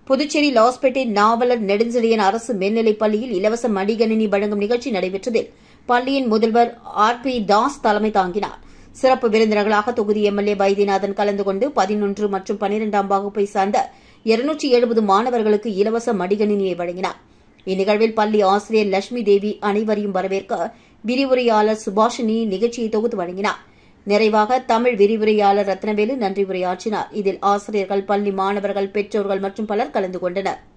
புதுச்சேரி லாஸ்பேட்டை நாவலர் நெடுஞ்செழியன் அரசு மேல்நிலைப் பள்ளியில் இலவச மடிகணினி வழங்கும் நிகழ்ச்சி நடைபெற்றதில் பள்ளியின் முதல்வர் ஆர் பி தாஸ் தலைமை தாங்கினார் சிறப்பு விருந்தினர்களாக தொகுதி எம்எல்ஏ வைத்தியநாதன் கலந்து கொண்டு பதினொன்று மற்றும் பனிரெண்டாம் வகுப்பை சார்ந்த இருநூற்றி எழுபது மாணவர்களுக்கு இலவச மடிகணினியை வழங்கினார் இந்நிகழ்வில் பள்ளி ஆசிரியர் லட்சுமி தேவி அனைவரையும் வரவேற்க விரிவுரையாளர் சுபாஷினி நிகழ்ச்சியை தொகுத்து வழங்கினார் நிறைவாக தமிழ் விரிவுரையாளர் ரத்னவேலு நன்றி உரையாற்றினார் இதில் ஆசிரியர்கள் பள்ளி மாணவர்கள் பெற்றோர்கள் மற்றும் பலர் கலந்து கொண்டனர்